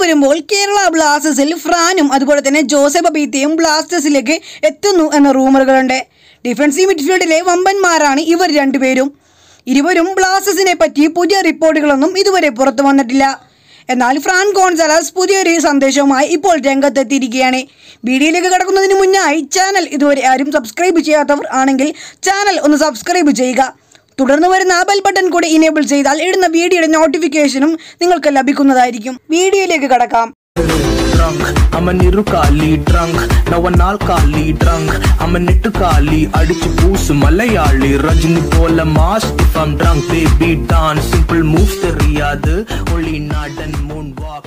വരുമ്പോൾ കേരള ബ്ലാസ്റ്റേഴ്സിൽ ഫ്രാനും അതുപോലെ തന്നെ ജോസഫ് ബീത്തയും ബ്ലാസ്റ്റേഴ്സിലേക്ക് എത്തുന്നു എന്ന റൂമറുകളുണ്ട് ഡിഫൻസീവ് മിഡ്ഫീൽഡിലെ വമ്പന്മാരാണ് ഇവർ രണ്ടുപേരും ഇരുവരും ബ്ലാസ്റ്റേഴ്സിനെ പറ്റി പുതിയ റിപ്പോർട്ടുകളൊന്നും ഇതുവരെ പുറത്തു വന്നിട്ടില്ല എന്നാൽ ഫ്രാൻ ഗോൺസാലസ് പുതിയൊരു സന്ദേശവുമായി ഇപ്പോൾ രംഗത്തെത്തിയിരിക്കുകയാണ് വീഡിയോയിലേക്ക് കടക്കുന്നതിന് മുന്നായി ചാനൽ ഇതുവരെ ആരും സബ്സ്ക്രൈബ് ചെയ്യാത്തവർ ആണെങ്കിൽ ചാനൽ ഒന്ന് സബ്സ്ക്രൈബ് ചെയ്യുക തുടർന്ന് വരുന്ന ആ ബെൽ ബട്ടൺ കൂടി ഇനേബിൾ ചെയ്താൽ ഇടുന്ന വീഡിയോയുടെ നോട്ടിഫിക്കേഷനും നിങ്ങൾക്ക് ലഭിക്കുന്നതായിരിക്കും വീഡിയോയിലേക്ക് കടക്കാം drunk. I'm a നിറുകാലി drunk. Now a നാൽക്കാലി drunk. I'm a നെട്ടുകാലി അടിച്ചു പൂസ് മലയാളി രജനി പോലെ mass if I'm drunk baby dance simple moves தெரியாது only നാടൻ moon walk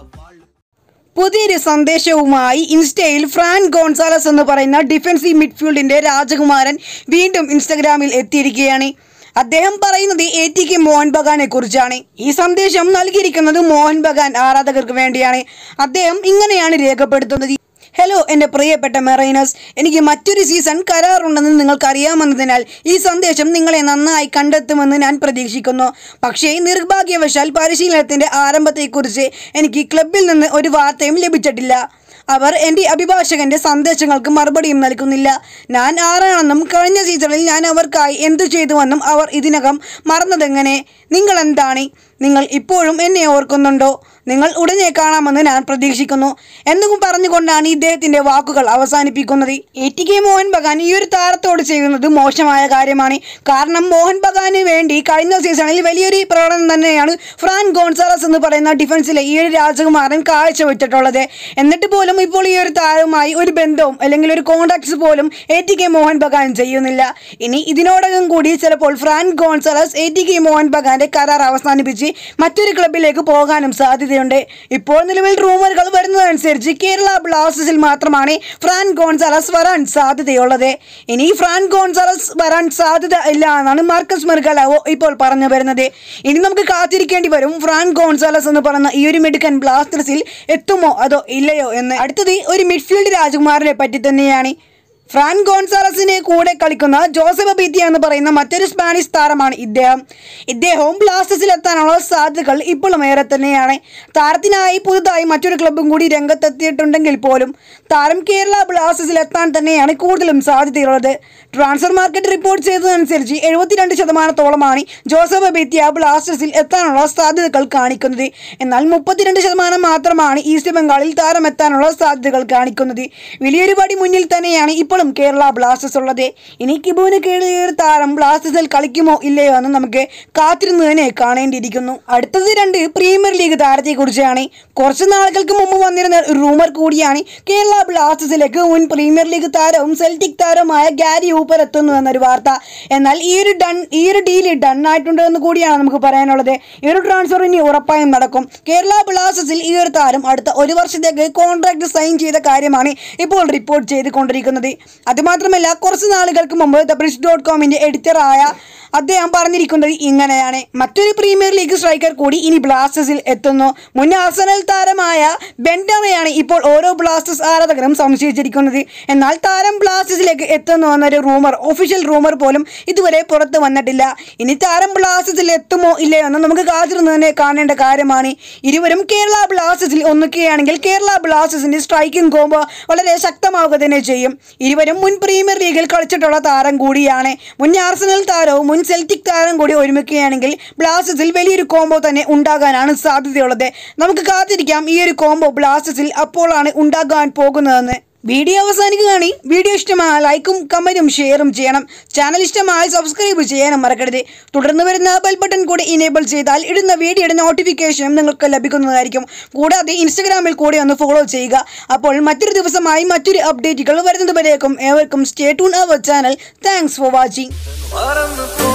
പുതിയൊരു സന്ദേശവുമായി ഇൻസ്റ്റയിൽ ഫ്രാൻ ഗോൺസാലസ് എന്ന് പറയുന്ന ഡിഫൻസീവ് മിഡ്ഫീൽഡിന്റെ രാജകുമാരൻ വീണ്ടും ഇൻസ്റ്റഗ്രാമിൽ എത്തിയിരിക്കുകയാണ് അദ്ദേഹം പറയുന്നത് എ ടി കെ മോഹൻ ബഗാനെ കുറിച്ചാണ് ഈ സന്ദേശം നൽകിയിരിക്കുന്നത് മോഹൻ ബഗാൻ ആരാധകർക്ക് വേണ്ടിയാണ് അദ്ദേഹം ഇങ്ങനെയാണ് രേഖപ്പെടുത്തുന്നത് ഹലോ എൻ്റെ പ്രിയപ്പെട്ട മെറൈനേഴ്സ് എനിക്ക് മറ്റൊരു സീസൺ കരാറുണ്ടെന്ന് നിങ്ങൾക്ക് അറിയാമെന്നതിനാൽ ഈ സന്ദേശം നിങ്ങളെ നന്നായി കണ്ടെത്തുമെന്ന് ഞാൻ പ്രതീക്ഷിക്കുന്നു പക്ഷേ നിർഭാഗ്യവശാൽ പരിശീലനത്തിൻ്റെ ആരംഭത്തെക്കുറിച്ച് എനിക്ക് ക്ലബിൽ നിന്ന് ഒരു വാർത്തയും ലഭിച്ചിട്ടില്ല അവർ എൻ്റെ അഭിഭാഷകന്റെ സന്ദേശങ്ങൾക്ക് മറുപടിയും നൽകുന്നില്ല ഞാൻ ആരാണെന്നും കഴിഞ്ഞ സീസണിൽ ഞാൻ അവർക്കായി എന്തു ചെയ്തുവെന്നും അവർ ഇതിനകം മറന്നതെങ്ങനെ നിങ്ങൾ എന്താണ് നിങ്ങൾ ഇപ്പോഴും എന്നെ ഓർക്കുന്നുണ്ടോ നിങ്ങൾ ഉടനെ കാണാമെന്ന് ഞാൻ പ്രതീക്ഷിക്കുന്നു എന്നും പറഞ്ഞുകൊണ്ടാണ് ഇദ്ദേഹത്തിന്റെ വാക്കുകൾ അവസാനിപ്പിക്കുന്നത് A T K Mohan Bagan ഈ ഒരു താരത്തോട് ചെയ്യുന്നത് മോശമായ കാര്യമാണ് കാരണം മോഹൻ ബഗാന് വേണ്ടി കഴിഞ്ഞ സീസണിൽ വലിയൊരു പ്രകടനം തന്നെയാണ് ഫ്രാൻ ഗോൺസാലസ് എന്ന് പറയുന്ന ഡിഫൻസിലെ ഈ ഒരു രാജകുമാരൻ കാഴ്ചവെച്ചിട്ടുള്ളത് എന്നിട്ട് പോലും ഇപ്പോൾ ഈ ഒരു താരവുമായി ഒരു ബന്ധവും അല്ലെങ്കിൽ ഒരു കോണ്ടാക്ട്സ് പോലും A T K Mohan Bagan ചെയ്യുന്നില്ല ഇനി ഇതിനോടകം കൂടി ചിലപ്പോൾ Fran Gonzalez A T K Mohan ബഗാന്റെ കരാർ അവസാനിപ്പിച്ച് മറ്റൊരു ക്ലബിലേക്ക് പോകാനും സാധ്യതയുണ്ട് ഇപ്പോൾ നിലവിൽ റൂമറുകൾ വരുന്നതനുസരിച്ച് കേരള ബ്ലാസ്റ്റേഴ്സിൽ മാത്രമാണ് ഫ്രാൻ ഗോൺസാലസ് വരാൻ സാധ്യതയുള്ളത് ഇനി ഫ്രാൻ ഗോൺസാലസ് വരാൻ സാധ്യത ഇല്ല എന്നാണ് മാർക്കസ് മെർഗലാവോ ഇപ്പോൾ പറഞ്ഞു വരുന്നത് ഇനി നമുക്ക് കാത്തിരിക്കേണ്ടി വരും ഫ്രാൻ ഗോൺസാലസ് എന്ന് പറയുന്ന ഈ ഒരു മിടുക്കൻ ബ്ലാസ്റ്റേഴ്സിൽ എത്തുമോ അതോ ഇല്ലയോ എന്ന് അടുത്തത് ഒരു മിഡ്ഫീൽഡ് രാജകുമാരനെ പറ്റി തന്നെയാണ് ഫ്രാൻ ഗോൺസാലസിനെ കൂടെ കളിക്കുന്ന ജോസഫ് ബീത്തിയ എന്ന് പറയുന്ന മറ്റൊരു സ്പാനിഷ് താരമാണ് ഇദ്ദേഹം ഇദ്ദേഹവും ബ്ലാസ്റ്റേഴ്സിൽ എത്താനുള്ള സാധ്യതകൾ ഇപ്പോഴും ഏറെ തന്നെയാണ് താരത്തിനായി പുതുതായി മറ്റൊരു ക്ലബ്ബും കൂടി രംഗത്തെത്തിയിട്ടുണ്ടെങ്കിൽ പോലും താരം കേരള ബ്ലാസ്റ്റേഴ്സിൽ എത്താൻ തന്നെയാണ് കൂടുതലും സാധ്യതയുള്ളത് ട്രാൻസ്ഫർ മാർക്കറ്റ് റിപ്പോർട്ട് ചെയ്തതനുസരിച്ച് എഴുപത്തിരണ്ട് ശതമാനത്തോളമാണ് ജോസഫ് ബീത്തിയ ബ്ലാസ്റ്റേഴ്സിൽ എത്താനുള്ള സാധ്യതകൾ കാണിക്കുന്നത് എന്നാൽ മുപ്പത്തിരണ്ട് ശതമാനം മാത്രമാണ് ഈസ്റ്റ് ബംഗാളിൽ താരം എത്താനുള്ള സാധ്യതകൾ കാണിക്കുന്നത് വലിയൊരു പടി മുന്നിൽ തന്നെയാണ് ഇപ്പോഴും കേരള ബ്ലാസ്റ്റേഴ്സ് ഉള്ളത് ഇനി കിബുവിന് കീഴിൽ ഈ ഒരു താരം ബ്ലാസ്റ്റേഴ്സിൽ കളിക്കുമോ ഇല്ലയോ എന്ന് നമുക്ക് കാത്തിരുന്ന് തന്നെ കാണേണ്ടിയിരിക്കുന്നു അടുത്തത് രണ്ട് പ്രീമിയർ ലീഗ് താരത്തെക്കുറിച്ചാണ് കുറച്ച് നാളുകൾക്ക് മുമ്പ് വന്നിരുന്ന ഒരു റൂമർ കൂടിയാണ് കേരള ബ്ലാസ്റ്റേഴ്സിലേക്ക് മുൻ പ്രീമിയർ ലീഗ് താരവും സെൽറ്റിക് താരവുമായ ഗാരി ഊപ്പർ എത്തുന്നു എന്നൊരു വാർത്ത എന്നാൽ ഈ ഒരു ഡൺ ഈ ഒരു ഡീല് ഡൺ ആയിട്ടുണ്ട് എന്ന് കൂടിയാണ് നമുക്ക് പറയാനുള്ളത് ഈ ഒരു ട്രാൻസ്ഫർ ഇനി ഉറപ്പായും നടക്കും കേരള ബ്ലാസ്റ്റേഴ്സിൽ ഈ ഒരു താരം അടുത്ത ഒരു വർഷത്തേക്ക് കോൺട്രാക്ട് സൈൻ ചെയ്ത കാര്യമാണ് ഇപ്പോൾ റിപ്പോർട്ട് ചെയ്തുകൊണ്ടിരിക്കുന്നത് അതുമാത്രമല്ല കുറച്ച് നാളുകൾക്ക് മുമ്പ് ദ ബ്രിഡ്ജ് ഡോട്ട് കോമിന്റെ എഡിറ്ററായ അദ്ദേഹം പറഞ്ഞിരിക്കുന്നത് ഇങ്ങനെയാണ് മറ്റൊരു പ്രീമിയർ ലീഗ് സ്ട്രൈക്കർ കൂടി ഇനി ബ്ലാസ്റ്റേഴ്സിൽ എത്തുന്നു മുൻ ആർസണൽ താരമായ ബെൻഡറയാണ് ഇപ്പോൾ ഓരോ ബ്ലാസ്റ്റേഴ്സ് ആരാധകരും സംശയിച്ചിരിക്കുന്നത് എന്നാൽ താരം ബ്ലാസ്റ്റേഴ്സിലേക്ക് എത്തുന്നു എന്നൊരു റൂമർ ഒഫീഷ്യൽ റൂമർ പോലും ഇതുവരെ പുറത്തു വന്നിട്ടില്ല ഇനി താരം ബ്ലാസ്റ്റേഴ്സിൽ എത്തുമോ ഇല്ലയോ എന്ന് നമുക്ക് കാത്തിരുന്ന് തന്നെ കാണേണ്ട കാര്യമാണ് ഇരുവരും കേരള ബ്ലാസ്റ്റേഴ്സിൽ ഒന്നുകയാണെങ്കിൽ കേരള ബ്ലാസ്റ്റേഴ്സിന്റെ സ്ട്രൈക്കിംഗ് കോംബോ വളരെ ശക്തമാവുക തന്നെ ചെയ്യും ഇരുവരും മുൻ പ്രീമിയർ ലീഗിൽ കളിച്ചിട്ടുള്ള താരം കൂടിയാണ് മുൻ ആർസണൽ താരവും മുൻ സെൽറ്റിക് താരം കൂടി ഒരുമിക്കുകയാണെങ്കിൽ ബ്ലാസ്റ്റേഴ്സിൽ വലിയൊരു കോംബോ തന്നെ ഉണ്ടാകാനാണ് സാധ്യതയുള്ളത് നമുക്ക് കാത്തിരിക്കാം ഈ ഒരു കോംബോ ബ്ലാസ്റ്റേഴ്സിൽ അപ്പോഴാണ് ഉണ്ടാകാൻ പോകുന്നതെന്ന് വീഡിയോ അവസാനിക്കുകയാണ് വീഡിയോ ഇഷ്ടമായ ലൈക്കും കമന്റും ഷെയറും ചെയ്യണം ചാനൽ ഇഷ്ടമായി സബ്സ്ക്രൈബ് ചെയ്യാനും മറക്കരുത് തുടർന്ന് വരുന്ന ബെൽ ബട്ടൺ കൂടി ഇനേബിൾ ചെയ്താൽ ഇടുന്ന വീഡിയോയുടെ നോട്ടിഫിക്കേഷനും നിങ്ങൾക്ക് ലഭിക്കുന്നതായിരിക്കും കൂടാതെ ഇൻസ്റ്റഗ്രാമിൽ കൂടി ഒന്ന് ഫോളോ ചെയ്യുക അപ്പോൾ മറ്റൊരു ദിവസമായി മറ്റൊരു അപ്ഡേറ്റുകൾ വരുന്നത് വരേക്കും ഏവർക്കും stay tuned our channel thanks for watching പറന്നു